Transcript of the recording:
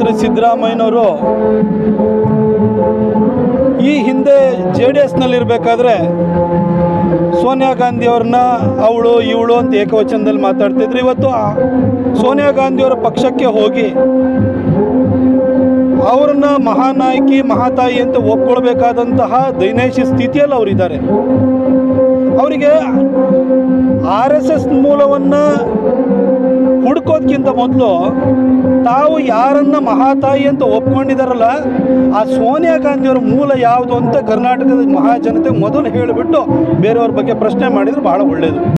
ಮುಖ್ಯಮಂತ್ರಿ ಸಿದ್ದರಾಮಯ್ಯನವರು ಈ ಹಿಂದೆ ಜೆ ಡಿ ಎಸ್ನಲ್ಲಿರಬೇಕಾದ್ರೆ ಸೋನಿಯಾ ಗಾಂಧಿ ಅವ್ರನ್ನ ಅವಳು ಇವಳು ಅಂತ ಏಕವಚನದಲ್ಲಿ ಮಾತಾಡ್ತಿದ್ರು ಇವತ್ತು ಆ ಸೋನಿಯಾ ಗಾಂಧಿಯವರ ಪಕ್ಷಕ್ಕೆ ಹೋಗಿ ಅವ್ರನ್ನ ಮಹಾನಾಯಕಿ ಮಹಾತಾಯಿ ಅಂತ ಒಪ್ಕೊಳ್ಬೇಕಾದಂತಹ ದೈನೇಶಿ ಸ್ಥಿತಿಯಲ್ಲಿ ಅವರಿದ್ದಾರೆ ಅವರಿಗೆ ಆರ್ ಎಸ್ ಎಸ್ ಮೂಲವನ್ನು ಹುಡ್ಕೋದ್ಕಿಂತ ಮೊದಲು ತಾವು ಯಾರನ್ನ ಮಹಾತಾಯಿ ಅಂತ ಒಪ್ಕೊಂಡಿದಾರಲ್ಲ ಆ ಸೋನಿಯಾ ಗಾಂಧಿಯವರ ಮೂಲ ಯಾವುದು ಅಂತ ಕರ್ನಾಟಕದ ಮಹಾಜನತೆ ಮೊದಲು ಹೇಳಿಬಿಟ್ಟು ಬೇರೆಯವ್ರ ಬಗ್ಗೆ ಪ್ರಶ್ನೆ ಮಾಡಿದ್ರೆ ಬಹಳ ಒಳ್ಳೆಯದು